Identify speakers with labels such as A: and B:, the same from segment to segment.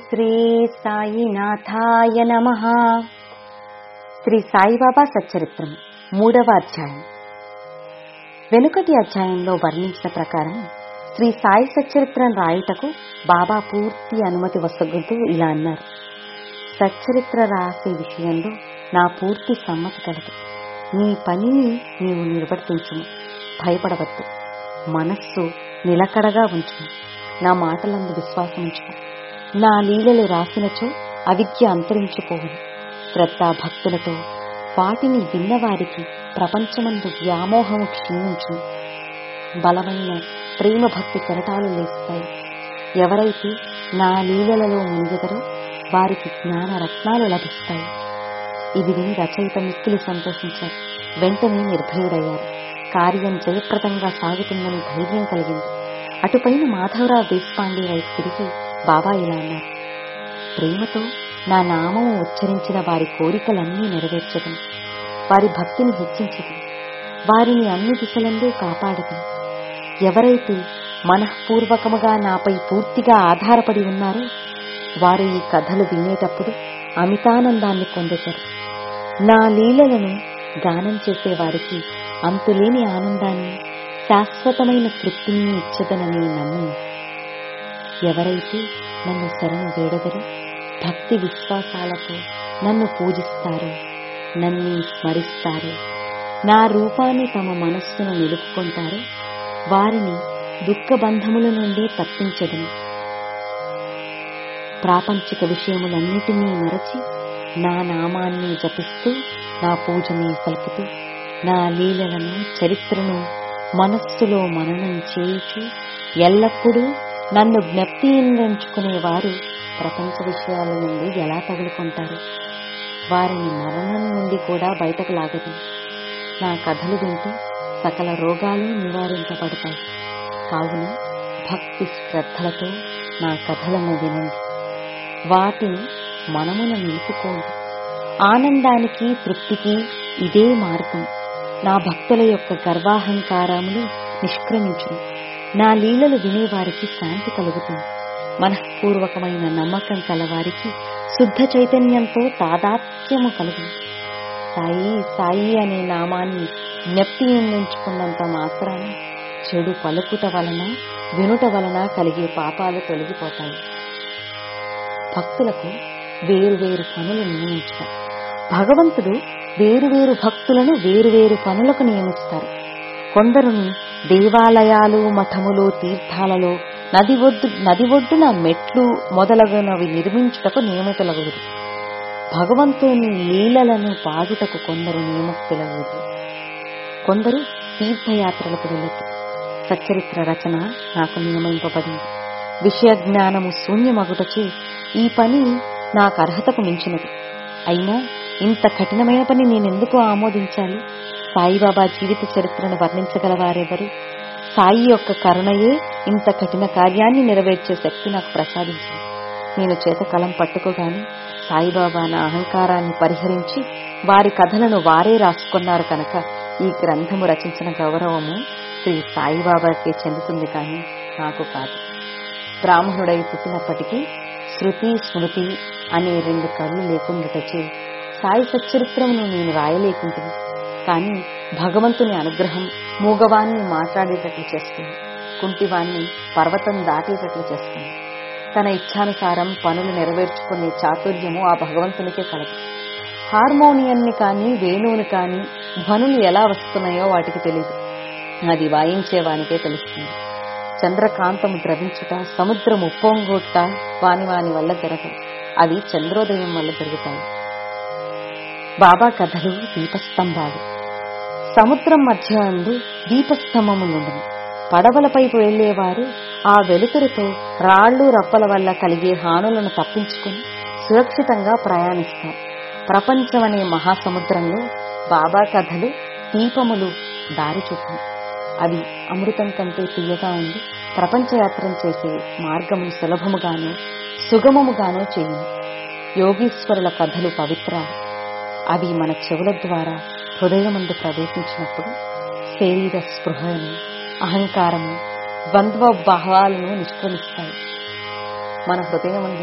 A: శ్రీ సాయినాథాయ నమ శ్రీ సాయిబాబా సచ్చరిత్రం మూడవ అధ్యాయం వెనుకటి అధ్యాయంలో వర్ణించిన ప్రకారం శ్రీ సాయి సచ్చరిత్రం రాయుటకు బాబా పూర్తి అనుమతి వసగుతూ ఇలా అన్నారు సచ్చరిత్ర రాసే విషయంలో నా పూర్తి సమ్మతి కలదు నీ పనిని నీవు నిర్వర్తించుము భయపడవద్దు మనస్సు నిలకడగా ఉంచుము నా మాటలందు విశ్వాసం ఉంచుము నా లీలలు రాసినచో అవిద్య అంతరించిపోవును శ్రద్ధ భక్తులతో వాటిని విన్నవారికి ప్రపంచమందు వ్యామోహము క్షీణించును బలమైన ప్రేమ భక్తి కెరటాలు లేస్తాయి ఎవరైతే నా లీలలలో మునిగెదరో వారికి జ్ఞాన రత్నాలు లభిస్తాయి ఇది విని రచయిత మిక్కిలి సంతోషించారు వెంటనే నిర్భయుడయ్యారు కార్యం జయప్రదంగా సాగుతుందని ధైర్యం కలిగింది అటుపైన మాధవరావు దేశపాండే వైపు తిరిగి బాబా ఇలా అన్నారు ప్రేమతో నా నామము ఉచ్చరించిన వారి కోరికలన్నీ నెరవేర్చదు వారి భక్తిని హెచ్చించదు వారిని అన్ని దిశలందు కాపాడదు ఎవరైతే మనఃపూర్వకముగా నాపై పూర్తిగా ఆధారపడి ఉన్నారో వారు ఈ కథలు వినేటప్పుడు అమితానందాన్ని పొందుతారు నా లీలలను గానం చేసే వారికి అంతులేని ఆనందాన్ని శాశ్వతమైన తృప్తిని ఇచ్చదనని నమ్మి ఎవరైతే నన్ను శరణు వేడదరో భక్తి విశ్వాసాలతో నన్ను పూజిస్తారో నన్ను స్మరిస్తారో నా రూపాన్ని తమ మనస్సును నిలుపుకుంటారో వారిని దుఃఖబంధముల నుండి తప్పించదను ప్రాపంచిక విషయములన్నిటినీ మరచి నా నామాన్ని జపిస్తూ నా పూజని సలుపుతూ నా లీలలను చరిత్రను మనస్సులో మననం చేయుచు ఎల్లప్పుడూ నన్ను జ్ఞప్తించుకునేవారు ప్రపంచ విషయాల నుండి ఎలా తగులుకుంటారు వారిని మరణం నుండి కూడా బయటకు లాగదు నా కథలు వింటే సకల రోగాలు నివారింపబడతాయి కావున భక్తి శ్రద్ధలతో నా కథలను వినండి వాటిని మనమున నిలుపుకోండి ఆనందానికి తృప్తికి ఇదే మార్గం నా భక్తుల యొక్క గర్వాహంకారములు నిష్క్రమించును నా లీలలు వినేవారికి శాంతి కలుగుతుంది మనఃపూర్వకమైన నమ్మకం కలవారికి శుద్ధ చైతన్యంతో తాదాత్మ్యము కలుగును సాయి సాయి అనే నామాన్ని జ్ఞప్తి ఎంచుకున్నంత మాత్రాన చెడు పలుకుట వలన వినుట వలన కలిగే పాపాలు తొలగిపోతాయి భక్తులకు వేరువేరు పనులు నియమించుతారు భగవంతుడు వేరువేరు భక్తులను వేరువేరు పనులకు నియమిస్తారు కొందరుని దేవాలయాలు మఠములు తీర్థాలలో నది ఒడ్డు నది ఒడ్డున మెట్లు మొదలగునవి నిర్మించుటకు నియమితులగురు భగవంతుని లీలలను పాడుటకు కొందరు నియమితులగురు కొందరు తీర్థయాత్రలకు వెళ్ళదు సచ్చరిత్ర రచన నాకు నియమింపబడింది విషయ జ్ఞానము శూన్యమగుటచే ఈ పని నాకు అర్హతకు మించినది అయినా ఇంత కఠినమైన పని నేనెందుకు ఆమోదించాలి సాయిబాబా జీవిత చరిత్రను వర్ణించగలవారెవరు సాయి యొక్క కరుణయే ఇంత కఠిన కార్యాన్ని నెరవేర్చే శక్తి నాకు ప్రసాదించింది నేను చేతకలం పట్టుకోగానే సాయిబాబా నా అహంకారాన్ని పరిహరించి వారి కథలను వారే రాసుకున్నారు కనుక ఈ గ్రంథము రచించిన గౌరవము శ్రీ సాయిబాబాకే చెందుతుంది కానీ నాకు కాదు బ్రాహ్మణుడై పుట్టినప్పటికీ శృతి స్మృతి అనే రెండు కళ్ళు లేకుండాటచే సాయి సచ్చరిత్రమును నేను రాయలేకుంటుంది కానీ భగవంతుని అనుగ్రహం మూగవాన్ని మాట్లాడేటట్లు చేస్తుంది కుంటివాన్ని పర్వతం దాటేటట్లు చేస్తుంది తన ఇచ్ఛానుసారం పనులు నెరవేర్చుకునే చాతుర్యము ఆ భగవంతునికే కలదు హార్మోనియన్ని కానీ వేణువుని కానీ ధ్వనులు ఎలా వస్తున్నాయో వాటికి తెలియదు అది వాయించేవానికే తెలుస్తుంది చంద్రకాంతము ద్రవించుట సముద్రం ఉప్పొంగొట్ట వాని వాని వల్ల జరగదు అవి చంద్రోదయం వల్ల జరుగుతాయి బాబా కథలు దీపస్తంభాలు సముద్రం మధ్య అందు దీపస్తంభము నుండును పడవలపై వెళ్లేవారు ఆ వెలుతురుతో రాళ్లు రప్పల వల్ల కలిగే హానులను తప్పించుకుని సురక్షితంగా ప్రయాణిస్తారు ప్రపంచం అనే మహాసముద్రంలో బాబా కథలు దీపములు దారి చూపును అవి అమృతం కంటే తీయగా ఉండి ప్రపంచయాత్రం చేసే మార్గమును సులభముగానో సుగమముగానో చేయును యోగీశ్వరుల కథలు పవిత్రాలు అవి మన చెవుల ద్వారా హృదయమందు ప్రవేశించినప్పుడు శరీర స్పృహను అహంకారము ద్వంద్వ భావాలను నిష్క్రమిస్తాయి మన హృదయమందు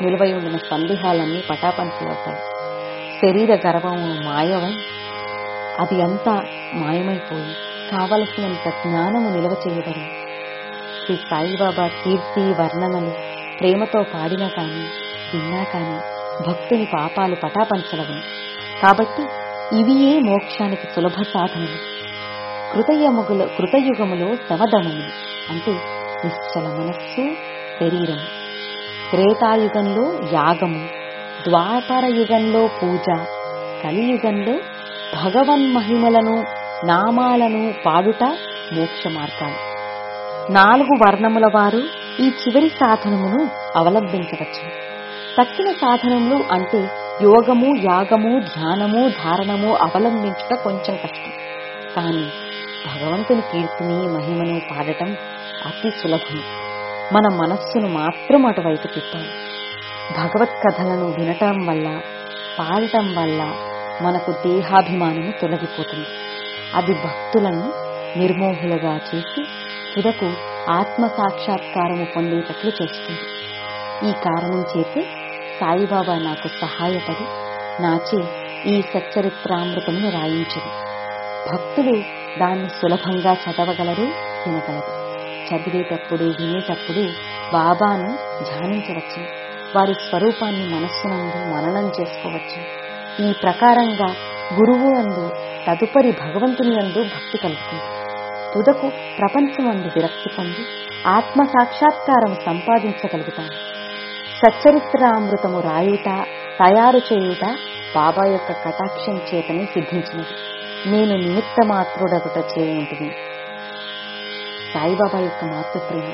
A: నిలువై ఉండిన సందేహాలన్నీ పటాపంచలవుతాయి శరీర గర్వము మాయమై అది అంతా మాయమైపోయి కావలసినంత జ్ఞానము నిల్వ చేయబడి శ్రీ సాయిబాబా కీర్తి వర్ణనలు ప్రేమతో పాడినా కాని విన్నా కాని భక్తుని పాపాలు పటాపంచలవని కాబట్టి ఇవియే మోక్షానికి సులభ సాధనలు కృతయుగములో కృతయుగములో శవదమములు అంటే నిశ్చల మనస్సు శరీరము త్రేతాయుగంలో యాగము ద్వాపర యుగంలో పూజ కలియుగంలో భగవన్మహిమలను నామాలను పాడుట మోక్ష మార్గాలు నాలుగు వర్ణముల వారు ఈ చివరి సాధనమును అవలంబించవచ్చు తక్కిన సాధనములు అంటే యోగము యాగము ధ్యానము ధారణము అవలంబించుట కొంచెం కష్టం కానీ భగవంతుని కీర్తిని మహిమను పాడటం అతి సులభం మన మనస్సును మాత్రం అటువైపు తిప్పాలి భగవత్ కథలను వినటం వల్ల పాడటం వల్ల మనకు దేహాభిమానము తొలగిపోతుంది అది భక్తులను నిర్మోహులుగా చేసి తుదకు ఆత్మ సాక్షాత్కారము పొందేటట్లు చేస్తుంది ఈ కారణం చేతే సాయిబాబా నాకు సహాయపడి నాచే ఈ సచ్చరిత్రామృతమును రాయించదు భక్తులు దాన్ని సులభంగా చదవగలరు వినగలరు చదివేటప్పుడు వినేటప్పుడు బాబాను ధ్యానించవచ్చు వారి స్వరూపాన్ని మనస్సునందు మననం చేసుకోవచ్చు ఈ ప్రకారంగా గురువు అందు తదుపరి భగవంతుని అందు భక్తి కలుగుతుంది తుదకు ప్రపంచమందు విరక్తి పొంది ఆత్మ సాక్షాత్కారం సంపాదించగలుగుతాను సచ్చరిత్రామృతము రాయుట తయారు చేయుట బాబా యొక్క కటాక్షం చేతనే సిద్ధించినది నేను నిమిత్త మాత్రుడగుట చేయుంటిని సాయిబాబా యొక్క మాతృప్రేమ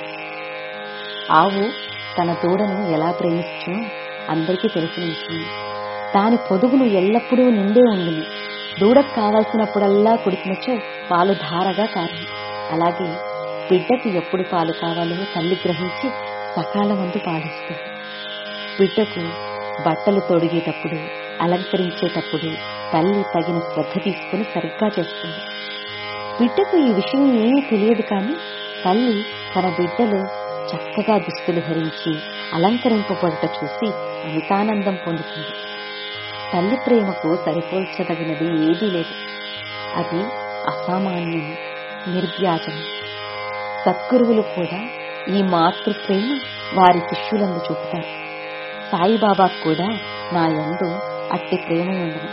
A: ఆవు తన దూడను ఎలా ప్రేమించునో అందరికీ తెలిసిన విషయం దాని పొదుగును ఎల్లప్పుడూ నిండే ఉండింది దూడకు కావాల్సినప్పుడల్లా కుడికినచో పాలు ధారగా కారణం అలాగే బిడ్డకి ఎప్పుడు పాలు కావాలో తల్లి గ్రహించి సకాలమందు పాలిస్తుంది బిడ్డకు బట్టలు తొడిగేటప్పుడు అలంకరించేటప్పుడు తల్లి తగిన శ్రద్ధ తీసుకుని సరిగ్గా చేస్తుంది బిడ్డకు ఈ విషయం ఏమీ తెలియదు కానీ తల్లి తన బిడ్డలు చక్కగా దుస్తులు ధరించి అలంకరింపబడుట చూసి అమితానందం పొందుతుంది తల్లి ప్రేమకు సరిపోల్చదగినది ఏదీ లేదు అది అసామాన్యం నిర్వ్యాజం సద్గురువులు కూడా ఈ మాతృప్రేమ వారి శిష్యులందు చూపుతారు సాయిబాబా కూడా నా యందు అట్టి ప్రేమ ఉండను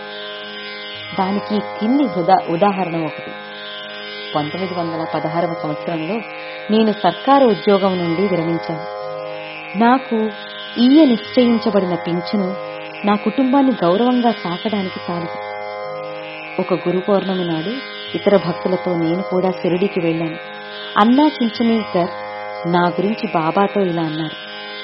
A: దానికి కింది హృదా ఉదాహరణ ఒకటి పంతొమ్మిది వందల పదహారవ సంవత్సరంలో నేను సర్కారు ఉద్యోగం నుండి విరమించాను నాకు ఈయ నిశ్చయించబడిన పింఛను నా కుటుంబాన్ని గౌరవంగా సాకడానికి చాలదు ఒక గురు పౌర్ణమి నాడు ఇతర భక్తులతో నేను కూడా షిరిడీకి వెళ్ళాను అన్నా చించనీకర్ నా గురించి బాబాతో ఇలా అన్నారు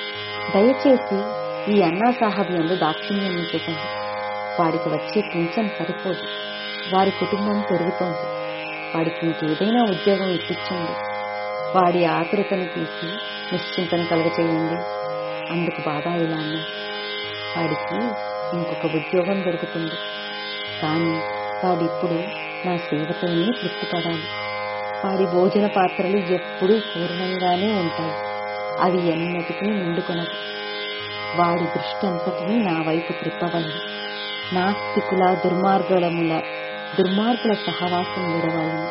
A: దయచేసి ఈ అన్నా సాహబ్ యందు దాక్షిణ్యం చూపండి వాడికి వచ్చే పింఛన్ సరిపోదు వారి కుటుంబం పెరుగుతోంది వాడికి ఇంకేదైనా ఉద్యోగం ఇప్పించండి వాడి ఆతురతను తీసి నిశ్చింతను కలుగచేయండి అందుకు బాబా ఇలా అన్నారు వాడికి ఇంకొక ఉద్యోగం దొరుకుతుంది కానీ వాడిప్పుడు నా సేవతోనే తృప్తిపడాలి వాడి భోజన పాత్రలు ఎప్పుడూ పూర్ణంగానే ఉంటాయి అవి ఎన్నటికీ నిండుకొనవు వాడి దృష్టి అంతటినీ నా వైపు త్రిప్పవాలి నాస్తికుల దుర్మార్గులముల దుర్మార్గుల సహవాసం విడవాలని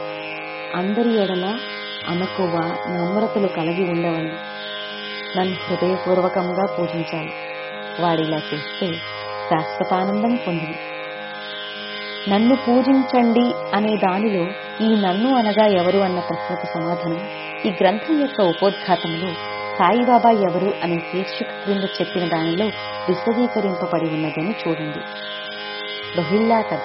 A: అందరి ఎడల అనకువ నమ్రతలు కలిగి ఉండవాలి నన్ను హృదయపూర్వకంగా పూజించాలి వాడిలా చేస్తే శాశ్వతానందం పొందింది నన్ను పూజించండి అనే దానిలో ఈ నన్ను అనగా ఎవరు అన్న ప్రశ్నకు సమాధానం ఈ గ్రంథం యొక్క ఉపోద్ఘాతంలో సాయిబాబా ఎవరు అనే శీర్షిక క్రింద చెప్పిన దానిలో విశదీకరింపబడి ఉన్నదని చూడండి రోహిల్లా కథ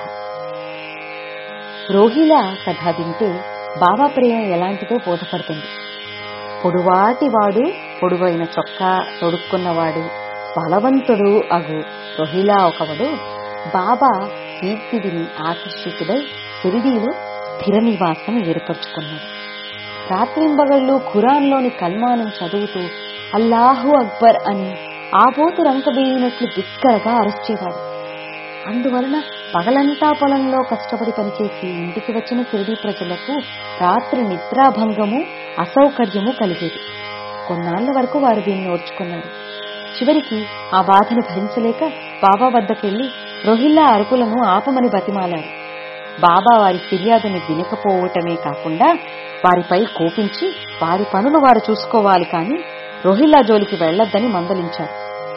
A: రోహిలా కథ వింటే బాబా ప్రేమ ఎలాంటిదో బోధపడుతుంది పొడువాటి వాడు పొడువైన చొక్కా తొడుక్కున్నవాడు బలవంతుడు అగు రోహిలా ఒకవడు బాబా కీర్తి విని ఆకర్షితుడై షిరిడీలో స్థిర నివాసం ఏర్పరచుకున్నాడు రాత్రింబగళ్ళు ఖురాన్లోని కల్మానం చదువుతూ అల్లాహు అక్బర్ అని ఆపోతు రంకబేయినట్లు బిక్కరగా అరచేవాడు అందువలన పగలంతా పొలంలో కష్టపడి పనిచేసి ఇంటికి వచ్చిన షిరిడీ ప్రజలకు రాత్రి నిద్రాభంగము అసౌకర్యము కలిగేది కొన్నాళ్ల వరకు వారు దీన్ని ఓర్చుకున్నారు చివరికి ఆ బాధను భరించలేక బాబా వద్దకెళ్లి రోహిల్లా అరుపులను ఆపమని బతిమాలారు బాబా వారి ఫిర్యాదుని వినకపోవటమే కాకుండా వారిపై కోపించి వారి పనులు వారు చూసుకోవాలి కాని రోహిల్లా జోలికి వెళ్లొద్దని మందలించారు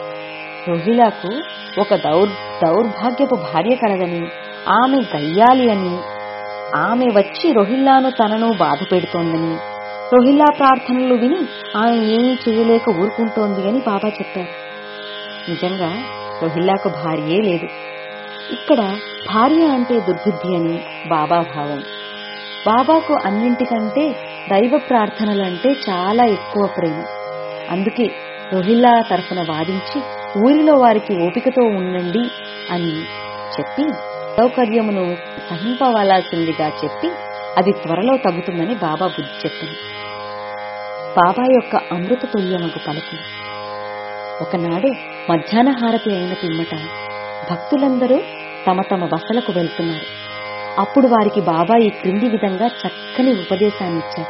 A: రోహిలాకు ఒక దౌర్ దౌర్భాగ్యపు భార్య కలదని ఆమె గయ్యాలి అని ఆమె వచ్చి రోహిల్లాను తనను బాధ పెడుతోందని రోహిల్లా ప్రార్థనలు విని ఆమె ఏమీ చేయలేక ఊరుకుంటోంది అని బాబా చెప్పారు నిజంగా రోహిల్లాకు భార్యే లేదు ఇక్కడ భార్య అంటే దుర్బుద్ధి అని బాబా భావం బాబాకు అన్నింటికంటే దైవ ప్రార్థనలంటే చాలా ఎక్కువ ప్రేమ అందుకే రోహిల్లా తరఫున వాదించి ఊరిలో వారికి ఓపికతో ఉండండి అని చెప్పి సౌకర్యమును సహింపవలసిందిగా చెప్పి అది త్వరలో తగ్గుతుందని బాబా బుద్ధి చెప్పింది బాబా యొక్క అమృత తుల్యమగు పలుకు ఒకనాడు మధ్యాహ్న హారతి అయిన పిమ్మట భక్తులందరూ తమ తమ బసలకు వెళ్తున్నారు అప్పుడు వారికి బాబా ఈ క్రింది విధంగా చక్కని ఉపదేశాన్నిచ్చారు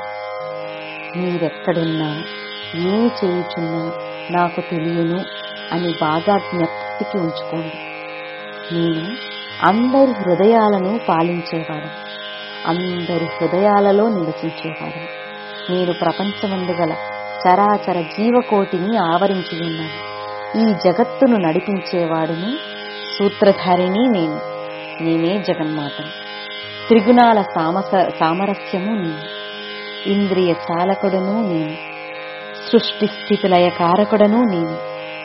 A: మీరెక్కడున్నా ఏమి చేయుచున్నా నాకు తెలియను అని బాగా జ్ఞప్తికి ఉంచుకోండి నేను అందరి హృదయాలను పాలించేవాడు అందరి హృదయాలలో నివసించేవాడు నేను ప్రపంచమందు గల చరాచర జీవకోటిని ఆవరించి ఉన్నాను ఈ జగత్తును నడిపించేవాడును సూత్రధారిని నేను నేనే జగన్మాతను త్రిగుణాల సామస సామరస్యము నేను ఇంద్రియ చాలకుడును నేను సృష్టి స్థితిలయ కారకుడను నేను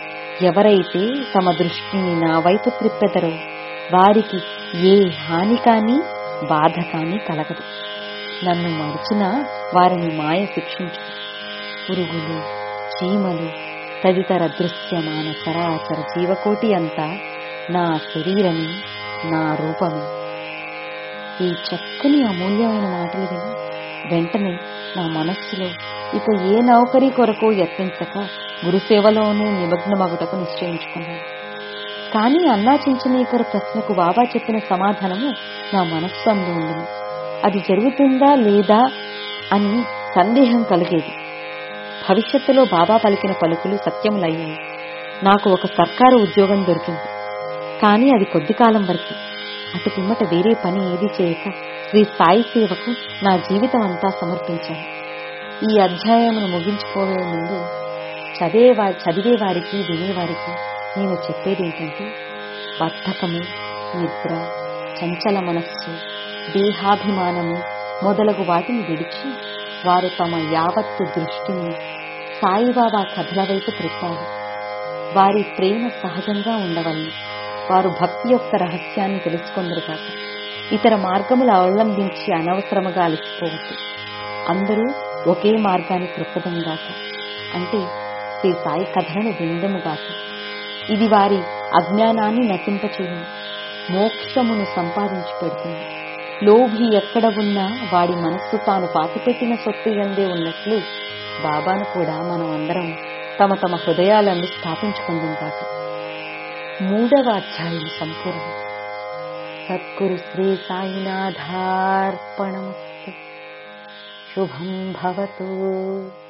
A: ఎవరైతే తమ దృష్టిని నా వైపు త్రిప్పెదరో వారికి ఏ హాని కానీ బాధ కానీ కలగదు నన్ను మరిచిన వారిని మాయ శిక్షించు పురుగులు చీమలు తదితర దృశ్యమాన చరాచర జీవకోటి అంతా నా శరీరమే నా రూపమే ఈ చక్కని అమూల్యమైన మాటలు విని వెంటనే నా మనస్సులో ఇక ఏ నౌకరీ కొరకు యత్నించక గురుసేవలోనూ నిమగ్నమగుటకు నిశ్చయించుకున్నాను కానీ అన్నా చించనీకర ప్రశ్నకు బాబా చెప్పిన సమాధానము నా మనస్సు అందు ఉండింది అది జరుగుతుందా లేదా అని సందేహం కలిగేది భవిష్యత్తులో బాబా పలికిన పలుకులు సత్యములయ్యాయి నాకు ఒక సర్కారు ఉద్యోగం దొరికింది కానీ అది కొద్ది కాలం వరకు అటు పిమ్మట వేరే పని ఏది చేయక శ్రీ సాయి సేవకు నా జీవితం అంతా సమర్పించాను ఈ అధ్యాయమును ముగించుకోవే ముందు చదివే చదివే వారికి వినేవారికి నేను చెప్పేది ఏంటంటే బద్ధకము నిద్ర చంచల మనస్సు దేహాభిమానము మొదలగు వాటిని విడిచి వారు తమ యావత్తు దృష్టిని సాయిబాబా కథల వైపు త్రిప్పారు వారి ప్రేమ సహజంగా ఉండవల్ని వారు భక్తి యొక్క రహస్యాన్ని తెలుసుకుందరు కాక ఇతర మార్గములు అవలంబించి అనవసరముగా అలసిపోవద్దు అందరూ ఒకే మార్గాన్ని త్రొక్కదంగాక అంటే శ్రీ సాయి కథలను విందముగాక ఇది వారి అజ్ఞానాన్ని నశింపచేయును మోక్షమును సంపాదించి పెడుతుంది లోభి ఎక్కడ ఉన్నా వాడి మనస్సు తాను పాతిపెట్టిన సొత్తు ఎందే ఉన్నట్లు బాబాను కూడా మనం అందరం తమ తమ హృదయాలను స్థాపించుకుందాం కాక మూడవ అధ్యాయం సంపూర్ణం సద్గురు శ్రీ సాయినాథార్పణమస్తు శుభం భవతు